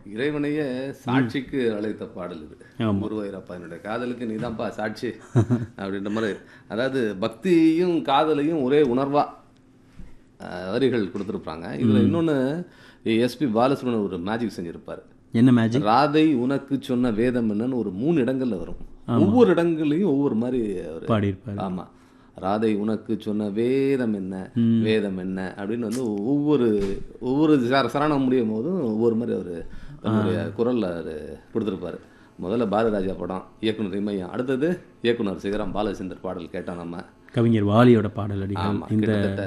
இறைவனையே சாட்சிக்கு அழைத்த பாடல் இது ஆமா. குருவாயூரப்பா என்னுடைய காதலுக்கு நீதான்ப்பா சாட்சி அப்படின்ற மாதிரி அதாவது பக்தியும் காதலையும் ஒரே உணர்வா அஹ், வரிகள் கொடுத்துருப்பாங்க இதுல இன்னொன்னு எஸ்பி பாலசுப்ரமணியன் ஒரு மேஜிக் செஞ்சிருப்பாரு என்ன மேஜிக் ராதை உனக்கு சொன்ன வேதம் என்னன்னு ஒரு மூணு இடங்கள்ல வரும் ஒவ்வொரு இடங்கள்லயும் ஒவ்வொரு மாதிரி அவர் பாடியிருப்பாரு ஆமா ராதை உனக்கு சொன்ன வேதம் என்ன வேதம் என்ன அப்படின்னு வந்து ஒவ்வொரு ஒவ்வொரு சர- சரணம் முடியும் போதும் ஒவ்வொரு மாதிரி அவர் தன்னுடைய குரல்ல அவர் கொடுத்துருப்பாரு முதல்ல பாரதிராஜா படம் இயக்குனர் இமயம் அடுத்தது இயக்குனர் சிகரம் பாலச்சந்தர் பாடல் கேட்டோம் நம்ம கவிஞர் வாலியோட பாடல் அடிகள் ஆமா இந்த கிட்டத்தட்ட